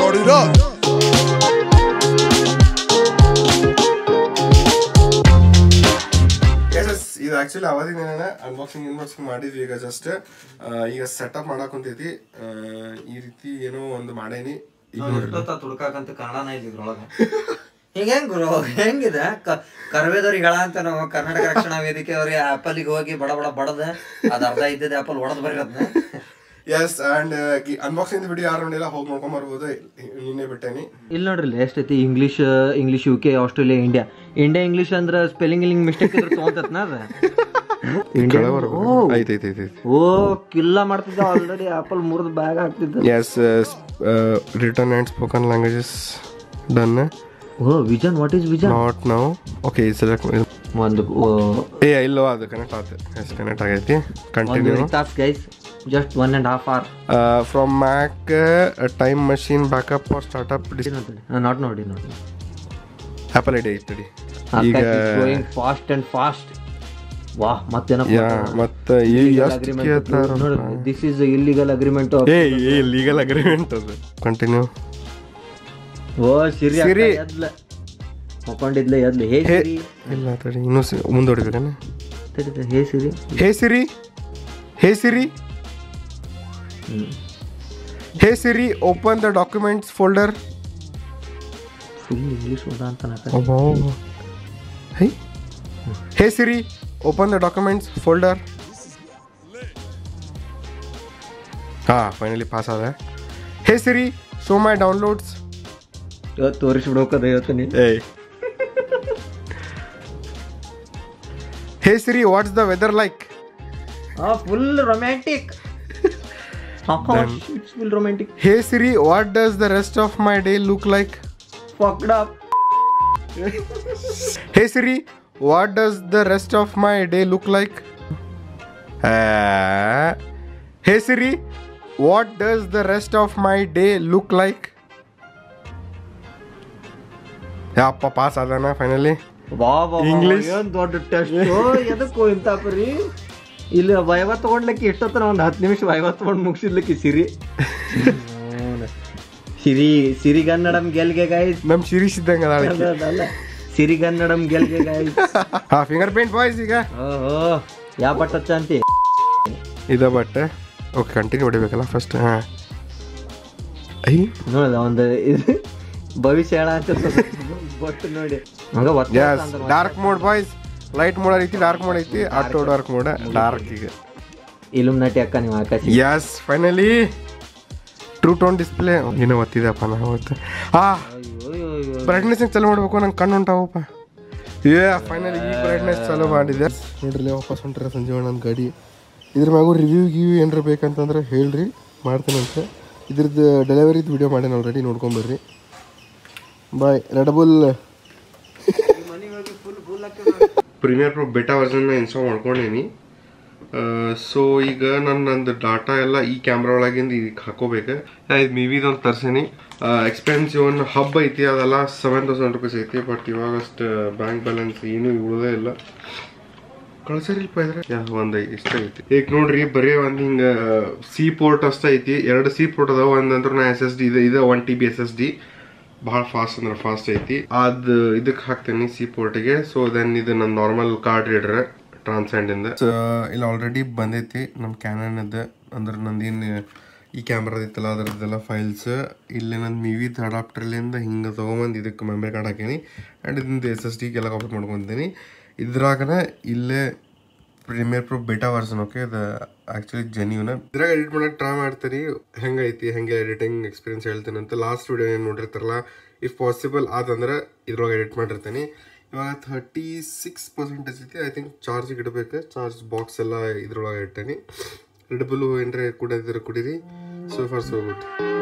Start it up. Yes yes ಇದು actually ಅವಧಿನ unboxing inboxing ಮಾಡಿದ್ವಿ ಈಗ ಜಸ್ಟ್ ಈಗ ಸೆಟಪ್ ಮಾಡಕ್ ಕುಂತೈತಿ ಆ, ಈ ರೀತಿ ಏನೋ ಒಂದು ಮಾಡೇನಿ ಈಗ ನೋಡ್ರಿ ತುಡ್ಕಾಕಂತ ಕನ್ನಡನ ಇಲ್ಲ ಇದ್ರೊಳಗ ಈಗ ಹೆಂಗ್ ಗುರು ಹೆಂಗಿದೆ ಕ- ಕರ್ವೇದವ್ರಿಗೆ ಹೇಳ ಅಂತ ನಾವು ಕರ್ನಾಟಕ ರಕ್ಷಣಾ ವೇದಿಕೆ ಅವ್ರಿಗೆ ಆಪಲ್ಗೆ ಹೋಗಿ ಬಡ ಬಡ ಬಡದ ಅದ್ ಅರ್ಧ ಇದ್ದದ ಆಪಲ್ ಹೊಡೆದ್ ಬರೀರದ್ನ ಎಸ್ ಅಂಡ್ ಅನ್ಬಾಕ್ಸಿಂಗ್ ವಿಡಿಯೋ ಯಾರು ನೋಡಿಲ್ಲ ಹೋಗಿ ನೋಡ್ಕೊಂಡ್ ಬರ್ಬೋದು ನಿನ್ನೆ ಬಿಟ್ಟೇನಿ ಇಲ್ಲಿ ನೋಡ್ರಿ ಎಷ್ಟೈತಿ English English U K Australia India India English ಅಂದ್ರ ಸ್ಪೆಲ್ಲಿಂಗ್ ಇಲ್ಲಿಂಗ್ ಮಿಸ್ಟೇಕ್ ಇದ್ರೆ ತೊಗೊಂತತ್ನ ಅದ ಇಂಡಿಯಾ ಓ ಐತೆ ಐತೆ ಐತೆ ಓ ಕಿಲ್ಲ ಮಾಡ್ತಿದ್ದ ಆಲ್ರೆಡಿ ಆಪಲ್ ಮುರಿದ್ ಬ್ಯಾಗ್ ಹಾಕ್ತಿದ್ದ yes return and spoken languages done oh vision what is vision not now okay select ಒಂದು ಏ ಇಲ್ಲೋ ಅದು ಕನೆಕ್ಟ್ ಆಯ್ತು ಎಸ್ ಕನೆಕ್ಟ್ ಆಗೈತಿ ಕಂಟಿನ್ಯೂ ಒಂದು ತಾಸ್ guys just one and half hour from Mac Time Machine backup for startup not ನೋಡಿ ನೋಡಿ ಆಪಲ್ ಐಡಿ ಐತಿ ಈಗ ಗೋಯಿಂಗ್ ಫಾಸ್ಟ್ ಅಂಡ್ ಫಾಸ್ಟ್ ವಾಹ್ ಮತ್ತೇನಪ್ಪ ಯಾ ಮತ್ತೆ ಈ ಎಷ್ಟು ಕೇಳ್ತಾರ this is illegal agreement uh uh legal agreement ಅದು ಕಂಟಿನ್ಯೂ ಓ ಸಿರಿ ಸಿರಿ. ಎದ್ಲ ಮಕ್ಕೊಂಡಿದ್ಲ ಎದ್ಲ ಹೇ ಹೇ ಸಿರಿ ಇಲ್ಲ ತಡಿ ಇನ್ನೂ ಮುಂದೋಡಿಬೇಕೇನೆ ತಡಿ, ತಡಿ, hey Siri hey Siri hey Siri hey Siri open the documents folder full English ಓದ ಅಂತ ನಾಕ hey hey Siri open the documents folder ಹಾ ಫೈನಲಿ ಪಾಸ್ ಆದ ಹೇ ಸಿರಿ ಶೋ ಮೈ ಡೌನ್ಲೋಡ್ಸ್ ಇವತ್ತು ತೋರಿಸ್ಬಿಡೋಕದ ಇವತ್ತು ಏಯ್ hey Siri what's the weather like ಆ full romantic it's full romantic hey Siri what does the rest of my day look like fucked up hey Siri what does the rest of my day look like hey Siri what does the rest of my day look like ಯಪ್ಪ pass ಆದಾನ finally ವಾ ವಾ English? ಏನ್ ದೊಡ್ಡ test ಎದಕ್ಕೋ ಇಂತ ಪರಿ ಇಲ್ಲಿ viva ತಗೊಂಡ್ಲಕ್ಕಿ ಎಷ್ಟೊತ್ತನ ಒಂದ್ ಹತ್ತು ನಿಮಿಷ ವೈವ ತಗೊಂಡ್ ಮುಗಿಸಿದ್ಲಕ್ಕಿ ಸಿರಿ ಸಿರಿ ಸಿರಿಗನ್ನಡಂ ಗೆಲ್ಗೆ ಗಾಯ್ಸ್ ನಮ್ ಶಿರೀಶ್ ಇದ್ದಂಗ ಅಲ್ಲ ಸಿರಿಗನ್ನಡಂ ಗೆಲ್ಗೆ ಗಾಯ್ಸ್ ಹಾ ಫಿಂಗರ್ ಪ್ರಿಂಟ್ ಬಾಯ್ಸ್ ಈಗ ಓಹೋ ಯಾ ಬಟ್ ಹಚ್ಚ ಅಂತಿ ಇದ ಬಟ್ ಓಕೆ ಕಂಟಿನ್ಯೂ ಹೊಡಿಬೇಕಲ್ಲ ಫಸ್ಟ್ ಹಾ ಐ ನೋಡ ಒಂದು ಇದು ಭವಿಷ್ಯ ಹೇಳ ಅಂತ ಬಟ್ ನೋಡಿ ಹಂಗ yes dark mode boys light mode ಐತಿ ಡಾರ್ಕ್ ಮೋಡ್ ಐತಿ ಆಟೋ ಡಾರ್ಕ್ ಮೋಡ್ ಡಾರ್ಕ್ ಈಗ ಇಲುಮ್ ನಟಿ ಅಕ್ಕ ನೀವು ಆಕಾಶ yes finally true tone display ಏನೋ ಒತ್ತಿದಪ್ಪ ನಾ ಅವತ್ತು ಆ ಬ್ರೈಟ್ನೆಸ್ ಚಲೋ ಮಾಡ್ಬೇಕು ನಂಗೆ ಕಣ್ಣು ಉಂಟಾವಪ್ಪ ಏ ಫೈನಲಿ ಈ ಬ್ರೈಟ್ನೆಸ್ ಚಲೋ ಮಾಡಿದೆ ನೋಡ್ರಿ ವಾಪಸ್ ಹೊಂಟ್ರ ಸಂಜೀವಣ್ಣ ನನ್ನ ಗಾಡಿ ಇದ್ರ ಮ್ಯಾಗೂ ರಿವ್ಯೂ ಗಿವ್ಯೂ ಏನಾರ ಬೇಕಂತಂದ್ರೆ ಹೇಳ್ರಿ ಮಾಡ್ತೇನಂತೆ ಇದ್ರದ್ದು ಡೆಲಿವರಿದು ವಿಡಿಯೋ ಮಾಡೇನಿ ಆಲ್ರೆಡಿ ನೋಡ್ಕೊಂಬರ್ರಿ ಬಾಯ್ ರೆಡಬುಲ್ ಪ್ರೀಮಿಯರ್ ಪ್ರೋ ಬೆಟಾ ವರ್ಷನ್ನ ಇನ್ಸ್ಟಾಲ್ ಮಾಡ್ಕೊಂಡೇನಿ ಸೊ ಈಗ ನಾನು ನಂದು ಡಾಟಾ ಎಲ್ಲ ಈ ಕ್ಯಾಮ್ರಾ ಒಳಗಿಂದ ಇದಕ್ಕೆ ಹಾಕೋಬೇಕು ಇದು ಮಿವಿದೊಂದು ತರ್ಸೀನಿ ಎಕ್ಸ್ಪೆನ್ಸಿವ್ ಒಂದು ಹಬ್ ಐತಿ ಅದೆಲ್ಲ ಸೆವೆನ್ ತೌಸಂಡ್ ರುಪೀಸ್ ಐತಿ ಬಟ್ ಇವಾಗ ಅಷ್ಟು ಬ್ಯಾಂಕ್ ಬ್ಯಾಲೆನ್ಸ್ ಏನೂ ಉಳ್ದೇ ಇಲ್ಲ ಕಳ್ಸರಿಲ್ಪ ಇದ್ರೆ ಯಾ ಒಂದು ಇಷ್ಟ ಐತಿ ಈಗ ನೋಡ್ರಿ ಬರೀ ಒಂದು ಹಿಂಗೆ ಸಿ ಪೋರ್ಟ್ ಅಷ್ಟ ಐತಿ ಎರಡು ಸಿ ಪೋರ್ಟ್ ಅದಾವ ಒಂದಂತ್ರ ನಾ ಎಸ್ ಎಸ್ ಡಿ ಇದೆ ಇದೆ one T B S S D ಭಾಳ ಫಾಸ್ಟ್ ಅಂದ್ರೆ ಫಾಸ್ಟ್ ಐತಿ ಅದು ಇದಕ್ಕೆ ಹಾಕ್ತೇನೆ ಸಿ ಪೋರ್ಟಿಗೆ ಸೊ ದೆನ್ ಇದು ನನ್ನ ನಾರ್ಮಲ್ ಕಾರ್ಡ್ ರೀಡರ್ ಟ್ರಾನ್ಸೆಂಡ್ ಇಂದ ಇಲ್ಲಿ ಆಲ್ರೆಡಿ ಬಂದೈತಿ ನಮ್ಮ ಕ್ಯಾನನ್ದ ಅಂದ್ರೆ ನಂದೇನು ಈ ಕ್ಯಾಮ್ರಾ ಐತಲ್ಲ ಅದರದ್ದೆಲ್ಲ ಫೈಲ್ಸ್ ಇಲ್ಲಿ ನನ್ನ ಮಿವಿದ್ ಅಡಾಪ್ಟರ್ಲಿಂದ ಹಿಂಗೆ ತೊಗೊಂಬಂದು ಇದಕ್ಕೆ ಮೆಮರಿ ಕಾರ್ಡ್ ಹಾಕೀನಿ ಆ್ಯಂಡ್ ಇದರಿಂದ ಎಸ್ ಎಸ್ ಡಿಗೆಲ್ಲ ಕಾಪಿ ಮಾಡ್ಕೊತೀನಿ ಇದ್ರಾಗನ ಇಲ್ಲೇ Premiere Pro beta version okay ಅದು ಆ್ಯಕ್ಚುಲಿ ಜೆನ್ಯೂನ ಇದ್ರಾಗ ಎಡಿಟ್ ಮಾಡಕ್ಕೆ ಟ್ರೈ ಮಾಡ್ತೀರಿ ಹೆಂಗೈತಿ ಹೆಂಗೆ ಎಡಿಟಿಂಗ್ ಎಕ್ಸ್ಪೀರಿಯನ್ಸ್ ಹೇಳ್ತೀನಿ ಅಂತ ಲಾಸ್ಟ್ ವಿಡಿಯೋ ಏನು ನೋಡಿರ್ತಾರಲ್ಲ ಇಫ್ ಪಾಸಿಬಲ್ ಆದಂದ್ರೆ ಇದ್ರೊಳಗೆ ಎಡಿಟ್ ಮಾಡಿರ್ತೀನಿ ಇವಾಗ ಥರ್ಟಿ ಸಿಕ್ಸ್ ಪರ್ಸೆಂಟೇಜ್ ಐತಿ ಐ ಥಿಂಕ್ ಚಾರ್ಜಿಗೆ ಇಡಬೇಕು ಚಾರ್ಜ್ ಬಾಕ್ಸ್ ಎಲ್ಲ ಇದ್ರೊಳಗೆ ಇಟ್ಟೇನಿ ರೆಡ್ ಬುಲ್ಲು ಏನ್ರೆ ಕುಡಿಯೋದಿದ್ರೆ ಕುಡೀರಿ ಸೊ ಫಾರ್ ಸೊ ಗುಡ್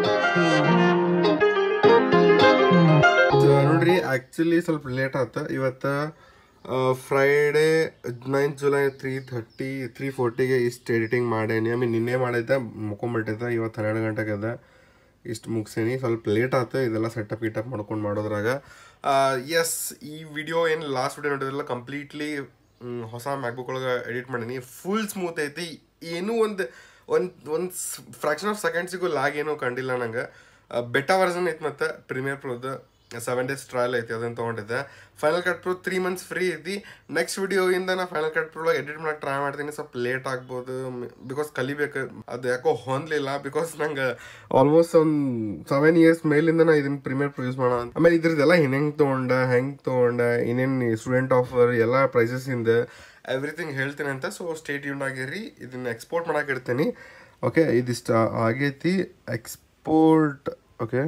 ನೋಡ್ರಿ ಆ್ಯಕ್ಚುಲಿ ಸ್ವಲ್ಪ ಲೇಟ್ ಆತ ಇವತ್ತು Friday ninth July three thirty three ಫೋರ್ಟಿಗೆ ಇಷ್ಟು ಎಡಿಟಿಂಗ್ ಮಾಡೇನಿ ಐ ಮೀನ್ ನಿನ್ನೆ ಮಾಡಿದ್ದೆ ಮುಕೊಂಬಿಟ್ಟಿದ್ದೆ ಇವತ್ತು ಹನ್ನೆರಡು ಗಂಟೆಗೆ ಅದ ಇಷ್ಟು ಮುಗಿಸೇನಿ ಸ್ವಲ್ಪ ಲೇಟ್ ಆಯ್ತು ಇದೆಲ್ಲ ಸೆಟಪ್ ಗಿಟಪ್ ಮಾಡ್ಕೊಂಡು ಮಾಡೋದ್ರಾಗ ಎಸ್ ಈ ವಿಡಿಯೋ ಏನು ಲಾಸ್ಟ್ ವಿಡಿಯೋ ನೋಡಿದ್ರಲ್ಲ ಕಂಪ್ಲೀಟ್ಲಿ ಹೊಸ ಮ್ಯಾಕ್ಬುಕ್ ಒಳಗೆ ಎಡಿಟ್ ಮಾಡೀನಿ ಫುಲ್ ಸ್ಮೂತ್ ಐತಿ ಏನೂ ಒಂದು ಒಂದು ಒಂದು ಫ್ರಾಕ್ಷನ್ ಆಫ್ ಸೆಕೆಂಡ್ಸಿಗೂ ಲಾಗ್ ಏನೂ ಕಂಡಿಲ್ಲ ನಂಗೆ ಬೆಟಾ ವರ್ಸನ್ ಐತಿ ಮತ್ತು ಪ್ರೀಮಿಯರ್ ಪ್ರೋದು ಸೆವೆನ್ ಡೇಸ್ ಟ್ರಯಲ್ ಐತಿ ಅದನ್ನ ತೊಗೊಂಡಿದ್ದೆ Final Cut Pro three months free ಐತಿ ನೆಕ್ಸ್ಟ್ ವಿಡಿಯೋಯಿಂದ ನಾ ಫೈನಲ್ ಕಟ್ ಪ್ರೋ ಎಡಿಟ್ ಮಾಡಕ್ಕೆ ಟ್ರೈ ಮಾಡ್ತೀನಿ ಸ್ವಲ್ಪ ಲೇಟ್ ಆಗ್ಬೋದು ಬಿಕಾಸ್ ಕಲಿಬೇಕು ಅದು ಯಾಕೋ ಹೊಂದಲಿಲ್ಲ ಬಿಕಾಸ್ ನಂಗೆ ಆಲ್ಮೋಸ್ಟ್ ಒಂದು ಸೆವೆನ್ ಇಯರ್ಸ್ ಮೇಲಿಂದ ನಾ ಇದನ್ನ ಪ್ರೀಮಿಯರ್ ಪ್ರೋ ಯೂಸ್ ಮಾಡೋ ಆಮೇಲೆ ಇದ್ರದ್ದೆಲ್ಲ ಹೆಂಗೆ ತೊಗೊಂಡ ಹೆಂಗೆ ತೊಗೊಂಡ ಏನೇನು ಸ್ಟೂಡೆಂಟ್ ಆಫರ್ ಎಲ್ಲ ಪ್ರೈಸಸ್ ಇಂದ ಎವ್ರಿಥಿಂಗ್ ಹೇಳ್ತೀನಿ ಅಂತ ಸೊ ಸ್ಟೇಟ್ ಯೂನ್ ಆಗಿರಿ ಇದನ್ನ ಎಕ್ಸ್ಪೋರ್ಟ್ ಮಾಡಕ್ಕೆ ಇಡ್ತೀನಿ ಓಕೆ ಇದಿಷ್ಟ ಆಗೈತಿ ಎಕ್ಸ್ಪೋರ್ಟ್ ಓಕೆ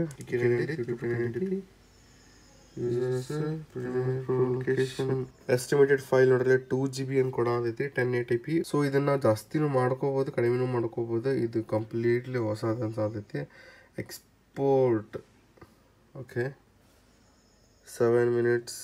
ಎಸ್ಟಿಮೇಟೆಡ್ ಫೈಲ್ ನೋಡಿದ್ರೆ ಟೂ ಜಿ ಬಿ ಅಂತ ಕೊಡೋದೈತಿ ಟೆನ್ ಏಟಿ ಪಿ ಸೊ ಇದನ್ನ ಜಾಸ್ತಿನೂ ಮಾಡ್ಕೋಬೋದು ಕಡಿಮೆನೂ ಮಾಡ್ಕೋಬೋದು ಇದು ಕಂಪ್ಲೀಟ್ಲಿ ಹೊಸದು ಅನ್ಸಾತೈತಿ export okay seven minutes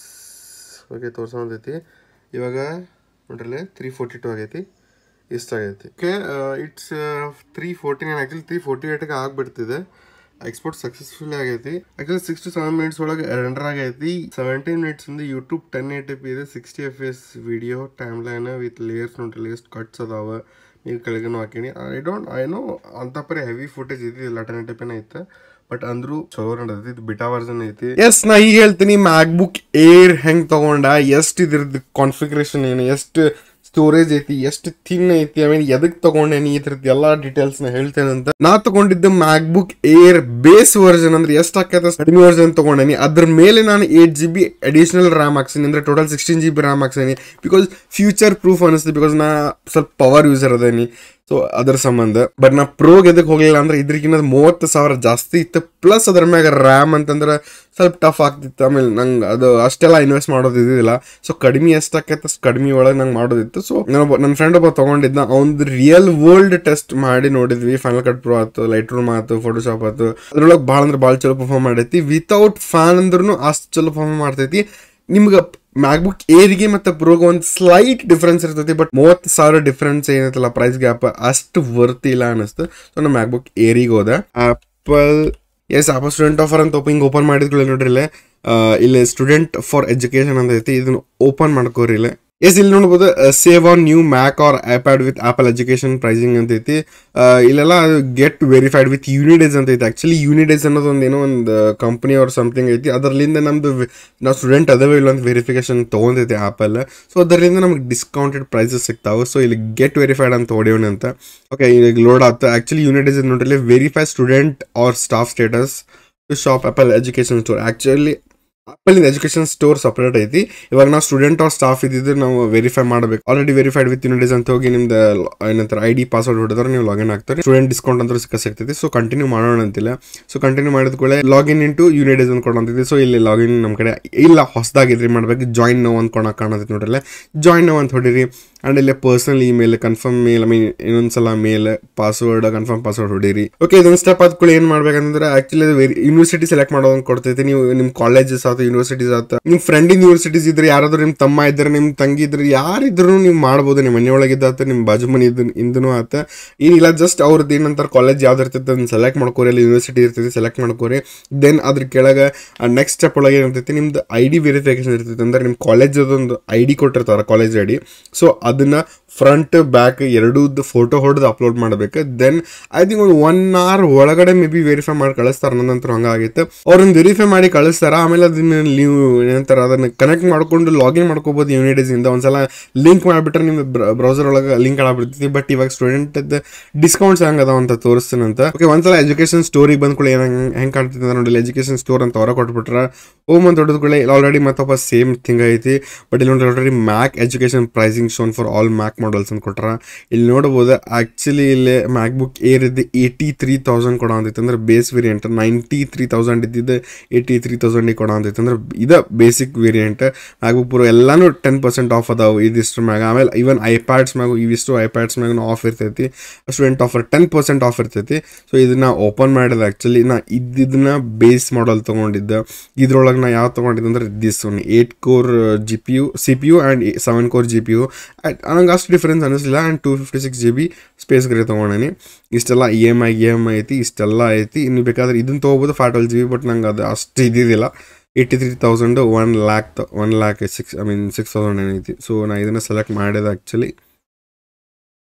okay ತೋರ್ಸೋದೈತಿ ಇವಾಗ ನೋಡ್ರಲ್ಲ ತ್ರೀ ಫೋರ್ಟಿ ಟು ಆಗೈತಿ ಇಷ್ಟ ಆಗೈತಿ okay it's three forty nine actually three forty ಏಟ್ಗೆ ಆಗ್ಬಿಡ್ತಿದೆ ಎಕ್ಸ್ಪೋರ್ಟ್ ಸಕ್ಸಸ್ಫುಲ್ ಆಗೈತಿ actually six to seven minutes ಒಳಗೆ ರೆಂಡರ್ ಆಗೈತಿ ಸೆವೆಂಟೀನ್ ಮಿನಿಟ್ಸ್ ಇಂದ ಯೂಟ್ಯೂಬ್ ಟೆನ್ ಏಟಿ ಪಿ ಇದೆ sixty F S video timeline with layers ನೋಡ್ರಿ ಎಷ್ಟು ಕಟ್ಸ್ ಅದಾವ ನೀವು ಕೆಳಗೇನು ಹಾಕೀನಿ ಐ ಡೋಂಟ್ ಐ ನೋ ಅಂತ ಪರಿ ಹೆವಿ ಫುಟೇಜ್ ಇದ್ದಿಲ್ಲ ಟೆನ್ ಏಟಿ ಪಿನ ಐತೆ ಬಟ್ ಅಂದ್ರೂ ಚಲೋ ನಡದೈತಿ ಇದು ಬಿಟಾ ವರ್ಜನ್ ಐತಿ ಎಸ್ ನಾ ಈಗ ಹೇಳ್ತೀನಿ ಮ್ಯಾಕ್ ಬುಕ್ ಏರ್ ಹೆಂಗ್ ತಗೊಂಡ ಎಷ್ಟು ಇದ್ರದ್ದು ಕಾನ್ಫಿಗರೇಷನ್ ಏನು ಎಷ್ಟು ಸ್ಟೋರೇಜ್ ಐತಿ ಎಷ್ಟು ಥಿನ್ ಐತಿ ಐ ಮೀನ್ ಎದಕ್ ತಗೊಂಡೇನಿ ಇದ್ರದ್ದು ಎಲ್ಲಾ ಡೀಟೇಲ್ಸ್ ನ ಹೇಳ್ತೇನೆ ಅಂತ ನಾ ತಗೊಂಡಿದ್ದ MacBook Air base version ಅಂದ್ರೆ ಎಷ್ಟು ಆಕೈತೆ ಕಡಿಮೆ ವರ್ಜನ್ ತಗೊಂಡೇನಿ ಅದ್ರ ಮೇಲೆ ನಾನು eight G B additional RAM ಹಾಕ್ಸೀನಿ ಅಂದ್ರೆ total sixteen G B RAM ಹಾಕ್ಸೀನಿ ಬಿಕಾಸ್ ಫ್ಯೂಚರ್ ಪ್ರೂಫ್ ಅನಿಸ್ತು ಬಿಕಾಸ್ ನಾ ಸ್ವಲ್ಪ ಪವರ್ ಯೂಸರ್ ಅದೇನಿ ಸೊ ಅದ್ರ ಸಂಬಂಧ ಬಟ್ ನಾ ಪ್ರೋಗ್ ಎದಕ್ಕೆ ಹೋಗ್ಲಿಲ್ಲ ಅಂದ್ರೆ ಇದ್ರಕಿನ್ನ ಮೂವತ್ತು ಸಾವಿರ ಜಾಸ್ತಿ ಇತ್ತು ಪ್ಲಸ್ ಅದ್ರ ಮ್ಯಾಗ ರ್ಯಾಮ್ ಅಂತಂದ್ರೆ ಸ್ವಲ್ಪ ಟಫ್ ಆಗ್ತಿತ್ತು ಆಮೇಲೆ ನಂಗೆ ಅದು ಅಷ್ಟೆಲ್ಲ ಇನ್ವೆಸ್ಟ್ ಮಾಡೋದು ಇದ್ದಿಲ್ಲ ಸೊ ಕಡಿಮೆ ಎಷ್ಟು ಆಕೈತೆ ಅಷ್ಟು ಕಡಿಮೆ ಒಳಗೆ ನಂಗೆ ಮಾಡೋದಿತ್ತು ಸೊ ನಾನೊಬ್ಬ ನನ್ನ ಫ್ರೆಂಡ್ ಒಬ್ಬ ತೊಗೊಂಡಿದ್ದ ಅವ್ನದು ರಿಯಲ್ ವರ್ಲ್ಡ್ ಟೆಸ್ಟ್ ಮಾಡಿ ನೋಡಿದ್ವಿ ಫೈನಲ್ ಕಟ್ ಪ್ರೋ ಆಯ್ತು ಲೈಟ್ ರೂಮ್ ಆಯ್ತು ಫೋಟೋಶಾಪ್ ಆಯ್ತು ಅದ್ರೊಳಗೆ ಭಾಳ ಅಂದ್ರೆ ಭಾಳ ಚಲೋ ಪರ್ಫಾರ್ಮ್ ಮಾಡೈತಿ ವಿತೌಟ್ ಫ್ಯಾನ್ ಅಂದ್ರೂ ಅಷ್ಟು ಚಲೋ ಪರ್ಫಾರ್ಮ್ ಮಾಡ್ತೈತಿ ನಿಮ್ಗೆ ಮ್ಯಾಕ್ಬುಕ್ ಏರಿಗೆ ಮತ್ತು ಪ್ರೋಗೆ ಒಂದು ಸ್ಲೈಟ್ ಡಿಫ್ರೆನ್ಸ್ ಇರ್ತೈತಿ ಬಟ್ ಮೂವತ್ತು ಸಾವಿರ ಡಿಫ್ರೆನ್ಸ್ ಏನೈತಲ್ಲ ಪ್ರೈಸ್ ಗ್ಯಾಪ್ ಅಷ್ಟು ವರ್ತಿ ಇಲ್ಲ ಅನಿಸ್ತು ಸೊ ನಮ್ಮ ಮ್ಯಾಕ್ಬುಕ್ ಏರಿಗೆ ಹೋದ Apple yes Apple student offer ಅಂತ ಓಪನ್ ಓಪನ್ ಮಾಡಿದ್ಕೊಳ್ಳಿ ನೋಡ್ರಿ ಇಲ್ಲೇ ಆ, ಇಲ್ಲಿ ಸ್ಟೂಡೆಂಟ್ ಫಾರ್ ಎಜುಕೇಶನ್ ಅಂತ ಐತಿ ಇದನ್ನ ಓಪನ್ ಮಾಡ್ಕೋರಿ ಇಲ್ಲೇ ಎಸ್ ಇಲ್ಲಿ ನೋಡ್ಬೋದು save on new Mac or iPad with Apple education pricing ಅಂತ ಐತಿ ಆ, ಇಲ್ಲೆಲ್ಲ ಗೆಟ್ ವೆರಿಫೈಡ್ ವಿತ್ ಯೂನಿಡೇಸ್ ಅಂತ ಐತಿ ಆಕ್ಚುಲಿ ಯೂನಿಡೇಸ್ ಅನ್ನೋದು ಒಂದು ಏನೋ ಒಂದು ಕಂಪನಿ ಅವ್ರ ಸಮಥಿಂಗ್ ಐತಿ ಅದರಲ್ಲಿಂದ ನಮ್ದು ವಿ- ನಾವು ಸ್ಟೂಡೆಂಟ್ ಅದಾವ ಇಲ್ಲ ಅಂತ ವೆರಿಫಿಕೇಶನ್ ತೊಗೊಂಡೈತಿ ಆಪಲ್ ಸೊ ಅದರಿಂದ ನಮ್ಗೆ ಡಿಸ್ಕೌಂಟೆಡ್ ಪ್ರೈಸಸ್ ಸಿಗ್ತಾವೆ ಸೊ ಇಲ್ಲಿ ಗೆಟ್ ವೆರಿಫೈಡ್ ಅಂತ ಹೊಡೆಯೋಣ ಅಂತ ಓಕೆ ಈಗ ಲೋಡ್ ಆಯ್ತು ಆಕ್ಚುಲಿ ಯೂನಿಡೇಸ್ ನೋಡ್ರಿ verify student or staff status to shop Apple education store actually Apple education store separate ಐತಿ ಇವಾಗ ನಾವು ಸ್ಟೂಡೆಂಟ್ ಆರ್ ಸ್ಟಾಫ್ ಇದ್ದಿದ್ರೆ ನಾವು ವೆರಿಫೈ ಮಾಡಬೇಕು ಆಲ್ರೆಡಿ ವೆರಿಫೈಡ್ ವಿತ್ ಯೂನಿಡೇಸ್ ಅಂತ ಹೋಗಿ ನಿಮ್ದು ಏನಂತಾರೆ ಐ ಡಿ ಪಾಸ್ವರ್ಡ್ ಹೊಡೆದ್ರೆ ನೀವು ಲಾಗಿನ್ ಆಗ್ತಾರೆ ಸ್ಟೂಡೆಂಟ್ ಡಿಸ್ಕೌಂಟ್ ಅಂತ ಸಿಕ್ಕ ಸಿಗ್ತೈತಿ ಸೊ ಕಂಟಿನ್ಯೂ ಮಾಡೋಣ ಅಂತಿಲ್ಲ ಸೊ ಕಂಟಿನ್ಯೂ ಮಾಡಿದ ಕೂಡ ಲಾಗಿನ್ ಇಂಟು ಯೂನಿಡೇಸ್ ಅಂತ ಕೊಡಂತೈತಿ ಸೊ ಇಲ್ಲಿ ಲಾಗಿನ್ ನಮ್ಮ ಕಡೆ ಇಲ್ಲ ಹೊಸದಾಗಿದ್ರಿ ಮಾಡ್ಬೇಕು ಜಾಯಿನ್ ನೋ ಅಂತ ಕೊಡೋಕೆ ಕಾಣತೈತಿ ನೋಡ್ರಲ್ಲ ಜಾಯಿನ್ ನೋ ಅಂತ ಹೊಡೀರಿ ಆ್ಯಂಡ್ ಇಲ್ಲೇ personal email confirm mail I mean ಇನ್ನೊಂದ್ಸಲ ಮೇಲ್ ಪಾಸ್ವರ್ಡ್ ಕನ್ಫರ್ಮ್ ಪಾಸ್ವರ್ಡ್ ಹೊಡೀರಿ ಓಕೆ ಇದೊಂದು ಸ್ಟೆಪ್ ಆದ್ಕೂಳೆ ಏನು ಮಾಡ್ಬೇಕಂದ್ರೆ ಆಕ್ಚುಲಿ ಅದು ವೆರಿ ಯೂನಿವರ್ಸಿಟಿ ಸೆಲೆಕ್ಟ್ ಮಾಡೋದಂಗೆ ಕೊಡ್ತೈತಿ ನೀವು ನಿಮ್ಮ ಕಾಲೇಜಸ್ ಆಯ್ತು ಯೂನಿವರ್ಸಿಟೀಸ್ ಆಯ್ತು ನಿಮ್ಮ ಫ್ರೆಂಡಿನ ಯೂನಿವರ್ಸಿಟೀಸ್ ಇದ್ರೆ ಯಾರಾದ್ರೂ ನಿಮ್ಮ ತಮ್ಮ ಇದ್ರೆ ನಿಮ್ಮ ತಂಗಿ ಇದ್ರೆ ಯಾರಿದ್ರು ನೀವು ಮಾಡ್ಬೋದು ನಿಮ್ಮ ಮನೆಯೊಳಗಿದ್ದಾತ ನಿಮ್ಮ ಬಾಜು ಮನೆ ಇದ್ ಇಂದನೂ ಆತ ಏನಿಲ್ಲ ಜಸ್ಟ್ ಅವ್ರದ್ದು ಏನಂತಾರೆ ಕಾಲೇಜ್ ಯಾವ್ದು ಇರ್ತೈತೆ ಅದನ್ನ ಸೆಲೆಕ್ಟ್ ಮಾಡ್ಕೋರಿ ಅಲ್ಲಿ ಯೂನಿವರ್ಸಿಟಿ ಇರ್ತೈತಿ ಸೆಲೆಕ್ಟ್ ಮಾಡ್ಕೋರಿ ದೆನ್ ಅದ್ರ ಕೆಳಗೆ ನೆಕ್ಸ್ಟ್ ಸ್ಟೆಪ್ ಒಳಗೆ ಏನಿರ್ತೈತಿ ನಿಮ್ದು ಐ ಡಿ ವೆರಿಫಿಕೇಶನ್ ಇರ್ತೈತಿ ಅಂದ್ರೆ ನಿಮ್ಮ ಕಾಲೇಜ್ ಒಂದು ಐ ಡಿ ಕೊಟ್ಟಿರ್ತಾರೆ ಕಾಲೇಜ್ ಐ ಡಿ ಸೊ ಅದನ್ನ ಫ್ರಂಟ್ ಬ್ಯಾಕ್ ಎರಡೂದ್ದು ಫೋಟೋ ಹೊಡೆದು ಅಪ್ಲೋಡ್ ಮಾಡಬೇಕು ದೆನ್ ಐ ಥಿಂಕ್ ಒಂದು ಒನ್ ಅವರ್ ಒಳಗಡೆ ಮೇ ಬಿ ವೆರಿಫೈ ಮಾಡಿ ಕಳಿಸ್ತಾರೆ ನನ್ನಂತರ ಹಂಗಾಗೈತೆ ಅವ್ರನ್ನ ವೆರಿಫೈ ಮಾಡಿ ಕಳಿಸ್ತಾರ ಆಮೇಲೆ ಅದನ್ನ ನೀವು ಏನಂತಾರೆ ಅದನ್ನ ಕನೆಕ್ಟ್ ಮಾಡ್ಕೊಂಡು ಲಾಗಿನ್ ಮಾಡ್ಕೋಬೋದು ಯೂನಿಡೇಸ್ ಇಂದ ಒಂದ್ಸಲ ಲಿಂಕ್ ಮಾಡಿಬಿಟ್ರೆ ನಿಮ್ಮ ಬ್ರೌಸರ್ ಒಳಗೆ ಲಿಂಕ್ ಆಗ್ಬಿಡ್ತೈತಿ ಬಟ್ ಇವಾಗ ಸ್ಟೂಡೆಂಟ್ ಡಿಸ್ಕೌಂಟ್ಸ್ ಹೆಂಗ್ ಅದಾವ ಅಂತ ತೋರಿಸ್ತೀನಂತ ಓಕೆ ಒಂದ್ಸಲ ಎಜುಕೇಶನ್ ಸ್ಟೋರಿಗೆ ಬಂದ್ಕೊಳ್ಳಿ ಹೆಂಗ್ ಹೆಂಗ್ ಕಾಣ್ತೈತೆ ಅಂತ ನೋಡಿ ಎಜುಕೇಶನ್ ಸ್ಟೋರ್ ಅಂತ ಹೊರ ಕೊಟ್ಬಿಟ್ರ ಓಮ್ ಅಂತ ಹೊಡೆದ್ಕೊಳ್ಳಿ ಆಲ್ರೆಡಿ ಮತ್ತೊಬ್ಬ ಸೇಮ್ ಥಿಂಗ್ ಐತಿ ಬಟ್ ಇಲ್ಲಿ ನೋಡಿ already Mac education pricing shown for all Mac models ಅಂತ ಕೊಟ್ರ ಇಲ್ಲಿ ನೋಡ್ಬೋದು ಆಕ್ಚುಲಿ ಇಲ್ಲಿ ಮ್ಯಾಕ್ ಬುಕ್ ಏರ್ ಇದ್ದು ಏಯ್ಟಿ ತ್ರೀ ತೌಸಂಡ್ ಕೊಡೋ ಅಂತೈತೆ ಅಂದ್ರೆ base variant ninety three thousand ಇದ್ದಿದ್ದು ಏಯ್ಟಿ ತ್ರೀ ತೌಸಂಡಿಗೆ ಕೊಡೋ ಅಂತೈತೆ ಅಂದ್ರೆ ಇದು ಬೇಸಿಕ್ ವೇರಿಯಂಟ್ ಮ್ಯಾಕ್ ಬುಕ್ ಪೂರ ಎಲ್ಲಾನು ಟೆನ್ ಪರ್ಸೆಂಟ್ ಆಫ್ ಅದಾವು ಇದಿಷ್ಟು ಮ್ಯಾಗ ಆಮೇಲೆ ಈವನ್ ಐಪ್ಯಾಡ್ಸ್ ಮ್ಯಾಗ ಇವಿಷ್ಟು ಐಪ್ಯಾಡ್ಸ್ ಮ್ಯಾಗ ಆಫ್ ಇರ್ತೈತಿ student offer ten percent off ಇರ್ತೈತಿ ಸೊ ಇದನ್ನ ಓಪನ್ ಮಾಡಿದೆ ಆ್ಯಕ್ಚುಲಿ ನಾ ಇದ್ದಿದ್ದನ್ನ ಬೇಸ್ ಮಾಡಲ್ ತೊಗೊಂಡಿದ್ದೆ ಇದ್ರೊಳಗೆ ನಾ ಯಾವ ತೊಗೊಂಡಿದ್ದೆ ಅಂದ್ರೆ this one eight core G P U C P U and seven core G P U ನಂಗೆ ಅಷ್ಟು ಡಿಫ್ರೆನ್ಸ್ ಅನಿಸ್ಲಿಲ್ಲ and two fifty six G B space grey ತೊಗೊಂಡೇನಿ ಇಷ್ಟೆಲ್ಲ E M I E M I ಐತಿ ಇಷ್ಟೆಲ್ಲ ಐತಿ ಇನ್ನು ಬೇಕಾದ್ರೆ ಇದನ್ನ ತೊಗೋಬೋದು five twelve G B but ನಂಗೆ ಅದು ಅಷ್ಟು ಇದ್ದಿದ್ದಿಲ್ಲ eighty three thousand one lakh one lakh six I mean six thousand ಏನೈತಿ ಸೊ ನಾ ಇದನ್ನು ಸೆಲೆಕ್ಟ್ ಮಾಡಿದೆ ಆ್ಯಕ್ಚುಲಿ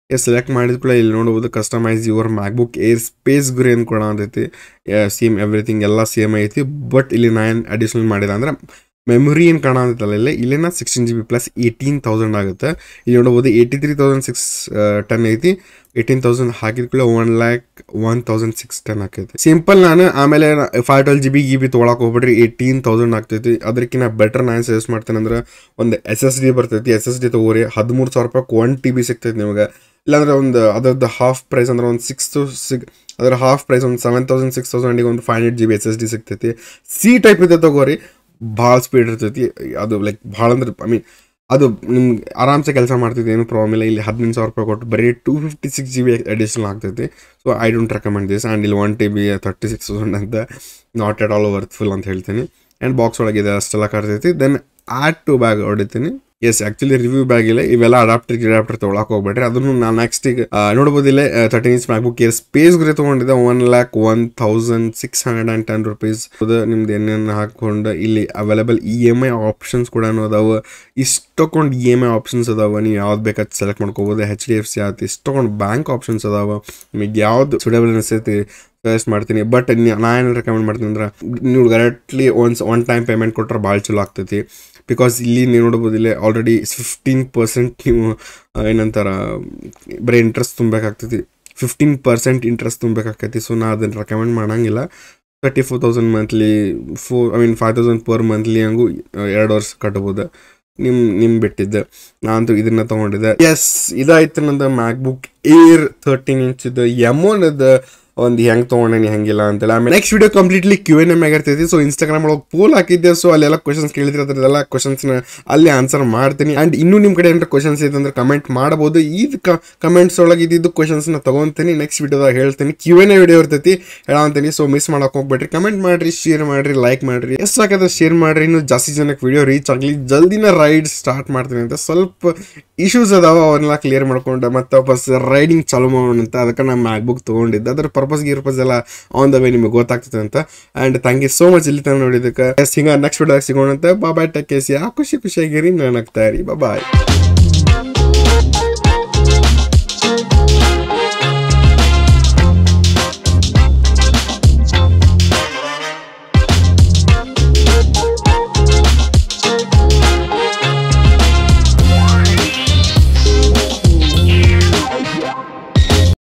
ಸೆಲೆಕ್ಟ್ ಮಾಡಿದ ಕೂಡ ಇಲ್ಲಿ ನೋಡ್ಬೋದು customise your MacBook Air space grey ಏನು ಕೊಡ ಅಂತೈತಿ ಸೇಮ್ ಎವ್ರಿಥಿಂಗ್ ಎಲ್ಲ ಸೇಮ್ ಐತಿ ಬಟ್ ಇಲ್ಲಿ ನಾನು ಅಡಿಷನಲ್ ಮಾಡಿದೆ ಅಂದ್ರೆ ಮೆಮೊರಿ ಏನು ಕಾಣತ್ತಲ್ಲ ಇಲ್ಲಿ ಇಲ್ಲಿನ sixteen G B plus eighteen thousand ಆಗುತ್ತೆ ಇಲ್ಲಿ ನೋಡ್ಬೋದು eighty three thousand six ten ಐತಿ ಏಯ್ಟೀನ್ ತೌಸಂಡ್ ಹಾಕಿದ ಕೂಡ one lakh one thousand six ten ಆಕೈತಿ ಸಿಂಪಲ್ ನಾನು ಆಮೇಲೆ five twelve G B G B ತೊಗೊಳಕ್ಕೆ ಹೋಗ್ಬಿಟ್ರಿ ಏಯ್ಟೀನ್ ತೌಸಂಡ್ ಆಗ್ತೈತಿ ಅದಕ್ಕಿಂತ ಬೆಟರ್ ನಾನು ಸಜೆಸ್ಟ್ ಮಾಡ್ತೇನೆ ಅಂದ್ರೆ ಒಂದು ಎಸ್ ಎಸ್ ಡಿ ಬರ್ತೈತಿ ಎಸ್ ಎಸ್ ಡಿ ತೊಗೋರಿ ಹದಿಮೂರು ಸಾವಿರ ರೂಪಾಯಿ ಒನ್ ಟಿ ಬಿ ಸಿಗ್ತೈತಿ ನಿಮಗೆ ಇಲ್ಲಾಂದ್ರೆ ಒಂದು ಅದರದ್ದು ಹಾಫ್ ಪ್ರೈಸ್ ಅಂದ್ರೆ ಒಂದು ಸಿಕ್ಸ್ ಟು ಸಿಗ್ ಅದರ ಹಾಫ್ ಪ್ರೈಸ್ ಒಂದು ಸೆವೆನ್ ತೌಸಂಡ್ ಸಿಕ್ಸ್ ತೌಸಂಡಿಗೆ ಒಂದು five hundred G B S S D ಸಿಗ್ತೈತಿ ಸಿ ಟೈಪ್ ಇದೆ ತಗೋರಿ ಭಾಳ ಸ್ಪೀಡ್ ಇರ್ತೈತಿ ಅದು ಲೈಕ್ ಭಾಳ ಅಂದ್ರೆ ಐ ಮೀನ್ ಅದು ನಿಮ್ಗೆ ಆರಾಮ್ಸೆ ಕೆಲಸ ಮಾಡ್ತೈತಿ ಏನು ಪ್ರಾಬ್ಲಮ್ ಇಲ್ಲ ಇಲ್ಲಿ ಹದಿನೈದು ಸಾವಿರ ರೂಪಾಯಿ ಕೊಟ್ಟು ಬರೀ two fifty six G B additional ಆಗ್ತೈತಿ so I don't recommend this and ಇಲ್ಲಿ one T B thirty six thousand ಅಂತ ನಾಟ್ ಎಟ್ ಆಲ್ ವರ್ತ್ಫುಲ್ ಅಂತ ಹೇಳ್ತೀನಿ ಆ್ಯಂಡ್ ಬಾಕ್ಸ್ ಒಳಗಿದೆ ಅಷ್ಟೆಲ್ಲ ಕಾಡ್ತೈತಿ ದೆನ್ ಆ್ಯಡ್ ಟು ಬ್ಯಾಗ್ ಹೊಡಿತೀನಿ ಎಸ್ ಆಕ್ಚುಲಿ ರಿವ್ಯೂ ಬ್ಯಾಗ್ ಇಲ್ಲ ಇವೆಲ್ಲ ಅಡಾಪ್ಟರ್ ಅಡಾಪ್ಟರ್ ತೊಗೊಳಕ್ ಹೋಗ್ಬೇಡ್ರಿ ಅದನ್ನು ನಾನು ನೆಕ್ಸ್ಟ್ ಈಗ ನೋಡ್ಬೋದು ಇಲ್ಲೇ thirteen inch MacBook Air space grey ತೊಗೊಂಡಿದ್ದೆ one lakh one thousand six hundred and ten rupees ನಿಮ್ದು ಏನೇನು ಹಾಕೊಂಡು ಇಲ್ಲಿ available E M I options ಕೂಡ ಅದಾವ ಇಷ್ಟೊಂದು ಇ ಎಮ್ ಐ ಆಪ್ಷನ್ಸ್ ಅದಾವ ನೀವು ಯಾವ್ದು ಬೇಕಾದ್ ಸೆಲೆಕ್ಟ್ ಮಾಡ್ಕೋಬೋದು ಹೆಚ್ ಡಿ ಎಫ್ ಸಿ ಆಯ್ತು ಇಷ್ಟೊಂದು ಬ್ಯಾಂಕ್ ಆಪ್ಷನ್ಸ್ ಅದಾವ ನಿಮಗೆ ಯಾವ್ದು ಸುಡೇಬಲ್ ಅನಿಸ್ತೈತಿ ಸಜೆಸ್ಟ್ ಮಾಡ್ತೀನಿ ಬಟ್ ನಾ ಏನು ರೆಕಮೆಂಡ್ ಮಾಡ್ತೀನಿ ಅಂದ್ರೆ ನೀವು directly once one time payment ಕೊಟ್ರೆ ಭಾಳ ಚಲೋ ಆಗ್ತೈತಿ ಬಿಕಾಸ್ ಇಲ್ಲಿ ನೀವು ನೋಡ್ಬೋದು ಇಲ್ಲಿ ಆಲ್ರೆಡಿ ಫಿಫ್ಟೀನ್ ಪರ್ಸೆಂಟ್ ನೀವು ಆ, ಏನಂತಾರ ಬರೀ ಇಂಟ್ರೆಸ್ಟ್ ತುಂಬಬೇಕಾಗ್ತೈತಿ ಫಿಫ್ಟೀನ್ ಪರ್ಸೆಂಟ್ ಇಂಟ್ರೆಸ್ಟ್ ತುಂಬಬೇಕಾಗ್ತೈತಿ ಸೊ ನಾ ಅದನ್ನು ರೆಕಮೆಂಡ್ ಮಾಡಂಗಿಲ್ಲ thirty four thousand monthly four I mean five thousand per monthly ಹಂಗೂ ಎರಡು ವರ್ಷ ಕಟ್ಬೋದು ನಿಮ್ ನಿಮ್ ಬಿಟ್ಟಿದ್ದೆ ನಾನಂತೂ ಇದನ್ನ ತಗೊಂಡಿದ್ದೆ ಎಸ್ ಇದಾಯ್ತು ನಂದು ಮ್ಯಾಕ್ಬುಕ್ ಏರ್ ತರ್ಟೀನ್ ಇಂಚಿದ ಎಮೋನದ ಒಂದು ಹೆಂಗ್ ತೊಗೊಂಡೇನಿ ಹೆಂಗಿಲ್ಲ ಅಂತೇಳಿ ಆಮೇಲೆ next video completely Q and A ಆಗಿರ್ತೈತಿ ಸೊ ಇನ್ಸ್ಟಾಗ್ರಾಮ್ ಒಳಗೆ ಪೋಲ್ ಹಾಕಿದ್ದೆ ಸೊ ಅಲ್ಲೆಲ್ಲ ಕ್ವಶನ್ಸ್ ಕೇಳಿದ್ರೆ ಅದ್ರದ್ದೆಲ್ಲ ಕ್ವಶನ್ಸ್ನ ಅಲ್ಲಿ ಆನ್ಸರ್ ಮಾಡ್ತೀನಿ ಆ್ಯಂಡ್ ಇನ್ನೂ ನಿಮ್ಮ ಕಡೆ ಏನಾರ ಕ್ವಶನ್ಸ್ ಇದೆ ಅಂದ್ರೆ ಕಮೆಂಟ್ ಮಾಡ್ಬೋದು ಈ ಕಮೆಂಟ್ಸ್ ಒಳಗೆ ಇದ್ದಿದ್ದು ಕ್ವಶನ್ಸ್ನ ತೊಗೊತೀನಿ ನೆಕ್ಸ್ಟ್ ವಿಡಿಯೋದಾಗ ಹೇಳ್ತೀನಿ ಕ್ಯೂ ಎನ್ ಎ ವಿಡಿಯೋ ಇರ್ತೈತಿ ಹೇಳಂತೀನಿ ಸೊ ಮಿಸ್ ಮಾಡಕ್ ಹೋಗ್ಬೇಡ್ರಿ ಕಮೆಂಟ್ ಮಾಡ್ರಿ ಶೇರ್ ಮಾಡ್ರಿ ಲೈಕ್ ಮಾಡ್ರಿ ಎಷ್ಟು ಸಾಕದ ಶೇರ್ ಮಾಡ್ರಿ ಇನ್ನು ಜಾಸ್ತಿ ಜನಕ್ಕೆ ವಿಡಿಯೋ ರೀಚ್ ಆಗಲಿ ಜಲ್ದಿನ ರೈಡ್ ಸ್ಟಾರ್ಟ್ ಮಾಡ್ತೀನಿ ಅಂತ ಸ್ವಲ್ಪ ಇಶ್ಯೂಸ್ ಅದಾವ ಅವನ್ನೆಲ್ಲ ಕ್ಲಿಯರ್ ಮಾಡ್ಕೊಂಡು ಮತ್ತೆ ವಾಪಸ್ ರೈಡಿಂಗ್ ಚಾಲೂ ಮಾಡೋಣ ಅಂತ ಅದಕ್ಕೆ ನಾನು ಮ್ಯಾಕ್ಬುಕ್ ತೊಗೊಂಡಿದ್ದೆ ಅದ್ರ ಪರ್ಪಸ್ ಗಿರ್ಪಸ್ ಎಲ್ಲ ಆನ್ ದ ವೇ ನಿಮಗೆ ಗೊತ್ತಾಗ್ತದೆ ಅಂತ and thank you so much ಇಲ್ಲಿ ತನಕ ನೋಡಿದ್ದಕ್ಕೆ ಹಿಂಗ ನೆಕ್ಸ್ಟ್ ವಿಡಿಯೋ ಸಿಗೋಣ ಅಂತ ಬಾಯ್ ಟೆಕ್ ಕೇಸಿ ಖುಷಿ ಖುಷಿಯಾಗಿರಿ ನಾನು ಆಗ್ತಾ ಇರಿ ಬಾಯ್